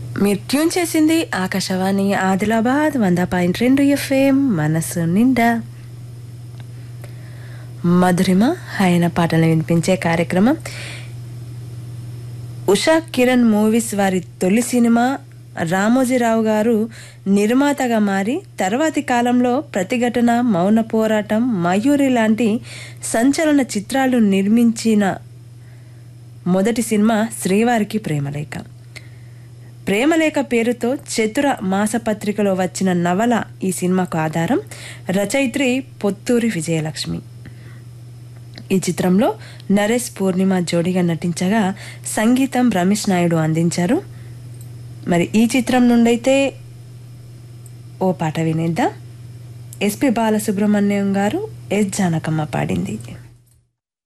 మీరు ట్యూన్ చేసింది ఆకాశవాణి ఆదిలాబాద్ వంద పాయింట్ రెండు ఎఫ్ఎం మనసు నిండా మధురిమ ఆయన పాటలు వినిపించే కార్యక్రమం ఉషా కిరణ్ మూవీస్ వారి తొలి సినిమా రామోజీరావు గారు నిర్మాతగా మారి తర్వాతి కాలంలో ప్రతిఘటన మౌన పోరాటం మయూరి లాంటి సంచలన చిత్రాలు నిర్మించిన మొదటి సినిమా శ్రీవారికి ప్రేమలేఖ ప్రేమలేఖ పేరుతో చతుర మాసపత్రికలో వచ్చిన నవల ఈ సినిమాకు ఆధారం రచయిత్రి పొత్తూరి విజయలక్ష్మి ఈ చిత్రంలో నరేష్ పూర్ణిమ జోడిగా నటించగా సంగీతం రమేష్ నాయుడు అందించారు మరి ఈ చిత్రం నుండైతే ఓ పాట వినేద్దాం ఎస్పి బాలసుబ్రహ్మణ్యం గారు ఎస్ జానకమ్మ పాడింది